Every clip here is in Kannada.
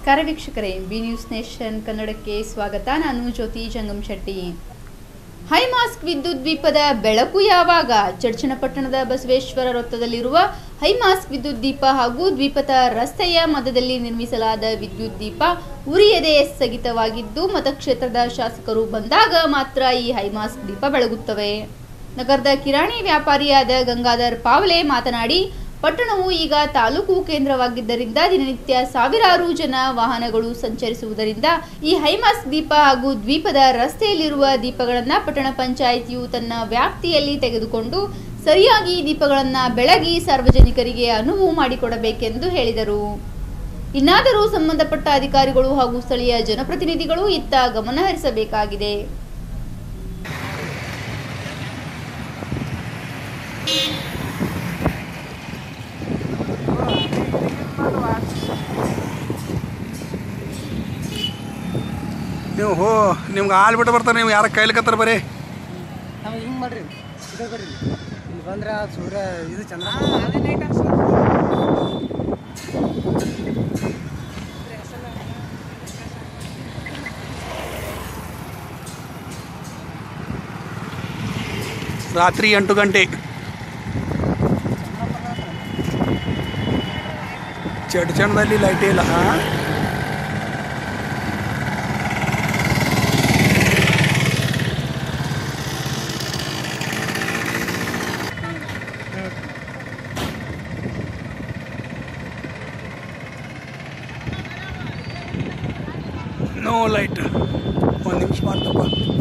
ನಮಸ್ಕಾರ ವೀಕ್ಷಕರೇ ಬಿ ನ್ಯೂಸ್ ನೇಷನ್ ಕನ್ನಡಕ್ಕೆ ಸ್ವಾಗತ ನಾನು ಜ್ಯೋತಿ ಜಂಗಮ್ ಶೆಟ್ಟಿ ಹೈಮಾಸ್ಕ್ ವಿದ್ಯುತ್ ದ್ವೀಪದ ಬೆಳಕು ಯಾವಾಗ ಚರ್ಚನಪಟ್ಟಣದ ಬಸವೇಶ್ವರ ವೃತ್ತದಲ್ಲಿರುವ ಹೈಮಾಸ್ಕ್ ವಿದ್ಯುತ್ ದೀಪ ಹಾಗೂ ದ್ವೀಪದ ರಸ್ತೆಯ ಮಧ್ಯದಲ್ಲಿ ನಿರ್ಮಿಸಲಾದ ವಿದ್ಯುತ್ ದೀಪ ಉರಿಯದೆ ಸ್ಥಗಿತವಾಗಿದ್ದು ಮತಕ್ಷೇತ್ರದ ಶಾಸಕರು ಬಂದಾಗ ಮಾತ್ರ ಈ ಹೈಮಾಸ್ಕ್ ದೀಪ ಬೆಳಗುತ್ತವೆ ನಗರದ ಕಿರಾಣಿ ವ್ಯಾಪಾರಿಯಾದ ಗಂಗಾಧರ್ ಪಾವಲೆ ಮಾತನಾಡಿ ಪಟ್ಟಣವು ಈಗ ತಾಲೂಕು ಕೇಂದ್ರವಾಗಿದ್ದರಿಂದ ದಿನನಿತ್ಯ ಸಾವಿರಾರು ಜನ ವಾಹನಗಳು ಸಂಚರಿಸುವುದರಿಂದ ಈ ಹೈಮಾಸ್ಕ್ ದೀಪ ಹಾಗೂ ದ್ವೀಪದ ರಸ್ತೆಯಲ್ಲಿರುವ ದೀಪಗಳನ್ನು ಪಟ್ಟಣ ಪಂಚಾಯಿತಿಯು ತನ್ನ ವ್ಯಾಪ್ತಿಯಲ್ಲಿ ತೆಗೆದುಕೊಂಡು ಸರಿಯಾಗಿ ದೀಪಗಳನ್ನು ಬೆಳಗಿ ಸಾರ್ವಜನಿಕರಿಗೆ ಅನುವು ಮಾಡಿಕೊಡಬೇಕೆಂದು ಹೇಳಿದರು ಇನ್ನಾದರೂ ಸಂಬಂಧಪಟ್ಟ ಅಧಿಕಾರಿಗಳು ಹಾಗೂ ಸ್ಥಳೀಯ ಜನಪ್ರತಿನಿಧಿಗಳು ಇತ್ತ ಗಮನ ಹರಿಸಬೇಕಾಗಿದೆ ನೀವು ಹೋ ನಿಮ್ಗೆ ಹಾಲು ಬಿಟ್ಟು ಬರ್ತಾರೆ ನೀವು ಯಾರ ಕೈಲಿಕತ್ತಾರ ಬರೀ ನಾವು ಹಿಂಗೆ ಮಾಡ್ರಿ ಇದು ಬರ್ರಿ ಇಲ್ಲಿ ಬಂದ್ರೆ ಆ ಸೂರ್ಯ ಇದು ಚಂದ್ರ ರಾತ್ರಿ ಎಂಟು ಗಂಟೆ ಚಡ್ಚಣದಲ್ಲಿ ಲೈಟೇ ಇಲ್ಲ ಆ? ನೋ ಲೈಟ್ ಒಂದು ನಿಮಿಷ ಮಾಡ್ತಪ್ಪ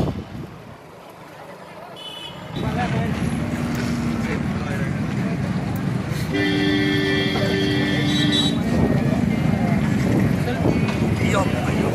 ಅಯ್ಯೋ ಅಯ್ಯೋ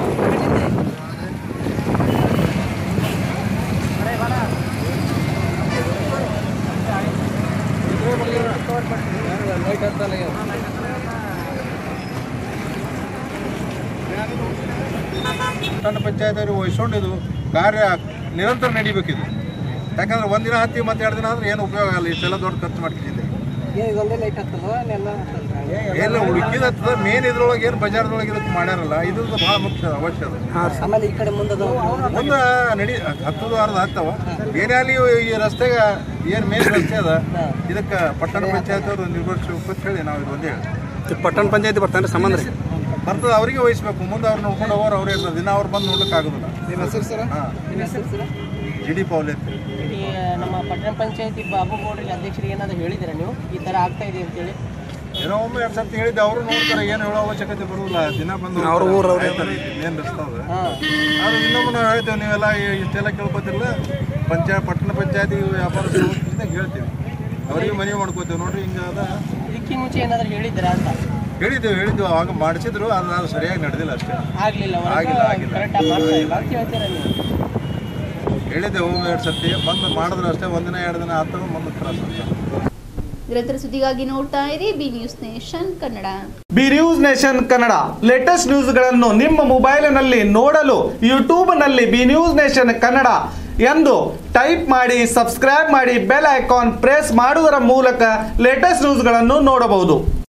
ಪಟ್ಟಣ ಪಂಚಾಯತ್ ಅವರು ವಹಿಸ್ಕೊಂಡಿದ್ದು ಕಾರ್ಯ ನಿರಂತರ ನಡಿಬೇಕಿದು ಯಾಕಂದ್ರೆ ಒಂದಿನ ಹತ್ತಿ ಮತ್ತೆ ಎರಡು ದಿನ ಆದ್ರೆ ಏನು ಉಪಯೋಗ ಆಗಲ್ಲ ಇಷ್ಟೆಲ್ಲ ದೊಡ್ಡ ಖರ್ಚು ಮಾಡ್ತಿದ್ದೆ ಏನು ಇದೊಂದೇ ಲೈಟ್ ಹತ್ತದ ಅಲ್ಲೆಲ್ಲ ಹತ್ತದ ಏನು ಉಳ್ಕಿದ ಮೇನ್ ಇದ್ರೊಳಗೆ ಏನು ಬಜಾರ್ದೊಳಗೆ ಇದಕ್ಕೆ ಮಾಡ್ಯಾರಲ್ಲ ಇದು ಭಾಳ ಮುಖ್ಯ ಅವಶ್ಯ ಅದು ಆಮೇಲೆ ಈ ಕಡೆ ಮುಂದದ ಮುಂದೆ ನಡಿ ಹತ್ತದು ಅರ್ಧ ಹತ್ತವ ಏನೇ ಅಲ್ಲಿ ಈ ರಸ್ತೆಗೆ ಏನು ಮೇನ್ ರಸ್ತೆ ಅದ ಇದಕ್ಕೆ ಪಟ್ಟಣ ಪಂಚಾಯತ್ ಅವರು ನಿರ್ವಹಿಸ್ಬೇಕು ಅಂತ ಹೇಳಿ ನಾವು ಇದು ಒಂದೇ ಹೇಳಿ ಇದು ಪಟ್ಟಣ ಪಂಚಾಯತಿ ಬರ್ತಾನೆ ಸಂಬಂಧ ರೀ ಬರ್ತದೆ ಅವರಿಗೆ ವಹಿಸ್ಬೇಕು ಮುಂದೆ ಅವ್ರು ನೋಡ್ಕೊಂಡು ಹೋಗೋರು ಅವ್ರೇ ಇರ್ತಾರೆ ದಿನ ಅವ್ರು ಬಂದು ನೋಡ್ಲಿಕ್ಕೆ ಆಗೋದಿಲ್ಲ ನಿಮ್ಮ ಹೆಸರು ಸರ್ ಹಾಂ ನಿಮ್ಮ ಹೆಸರು ಸರ್ ಜಿ ಡಿ ಪೌಲೆ ಅಂತ ಈ ನಮ್ಮ ಪಟ್ಟಣ ಪಂಚಾಯತಿ ಬಾಬು ಗೌಡ್ರಿಗೆ ಅಧ್ಯಕ್ಷರಿಗೆ ಏನಾದ್ರು ಹೇಳಿದ್ದೀರಾ ನೀವು ಈ ಥರ ಆಗ್ತಾ ಇದೆ ಅಂತೇಳಿ ಏನೋ ಒಮ್ಮೆ ಎರಡು ಸರ್ತಿ ಹೇಳಿದ್ದೆ ಅವರು ನೋಡ್ತಾರೆ ಏನು ಹೇಳೋ ಅವಶ್ಯಕತೆ ಬರುವುದಿಲ್ಲ ದಿನ ಬಂದು ಅವ್ರ ಊರು ಅವ್ರೇ ಏನು ರಸ್ತಾವ ಹಾಂ ಆದ್ರೆ ಇನ್ನೊಮ್ಮೆ ನಾವು ಹೇಳ್ತೇವೆ ನೀವೆಲ್ಲ ಈ- ಇಷ್ಟೆಲ್ಲ ಕೇಳ್ಕೊತಿರಲ್ಲ ಪಂಚಾಯತ್ ಪಟ್ಟಣ ಪಂಚಾಯತಿ ವ್ಯಾಪಾರ ಸಂಸ್ಥೆಯಿಂದ ಹೇಳ್ತೀವಿ ಅವರಿಗೆ ಮನವಿ ಮಾಡ್ಕೋತೀವಿ ನೋಡ್ರಿ ಹಿಂಗೆ ಅದ ಇದಕ್ಕಿಂತ ಮುಂಚೆ ಏನಾದ್ರು ಹೇಳಿದ್ದೀರಾ ಅಂತ ಹೇಳಿದ್ದೇವೆ ಹೇಳಿದ್ವಿ ಅವಾಗ ಮಾಡಿಸಿದ್ರು ಅದು ನಾವು ಸರಿಯಾಗಿ ನಡೆದಿಲ್ಲ ಅಷ್ಟೇ ಆಗ್ಲಿಲ್ಲ ಆಗಿಲ್ಲ, ಆಗಿಲ್ಲ. ಕರೆಕ್ಟಾಗಿ ಮಾಡ್ತಾ ಇಲ್ಲ ಅಂತ ಹೇಳ್ತೀರಾ ನೀವು ಹೇಳಿದ್ದೆವು ಎರಡು ಸರ್ತಿ ಬಂದು ಮಾಡಿದ್ರೆ ಅಷ್ಟೇ ಒಂದಿನ ಎರಡು ದಿನ ಆಗ್ತವೆ ಮುಂದೆ ತ್ರಾಸ ಆಗ್ತದೆ ನಿರಂತರ ಸುದ್ದಿಗಾಗಿ ನೋಡ್ತಾ ಇರಿ B news nation Kannada B news nation Kannada latest ನ್ಯೂಸ್ಗಳನ್ನು ನಿಮ್ಮ ಮೊಬೈಲಿನಲ್ಲಿ ನೋಡಲು ಯೂಟ್ಯೂಬ್ನಲ್ಲಿ ಬಿ ನ್ಯೂಸ್ ನೇಷನ್ ಕನ್ನಡ ಎಂದು ಟೈಪ್ ಮಾಡಿ ಸಬ್ಸ್ಕ್ರೈಬ್ ಮಾಡಿ ಬೆಲ್ ಐಕಾನ್ ಪ್ರೆಸ್ ಮಾಡುವುದರ ಮೂಲಕ ಲೇಟೆಸ್ಟ್ ನ್ಯೂಸ್ಗಳನ್ನು ನೋಡಬಹುದು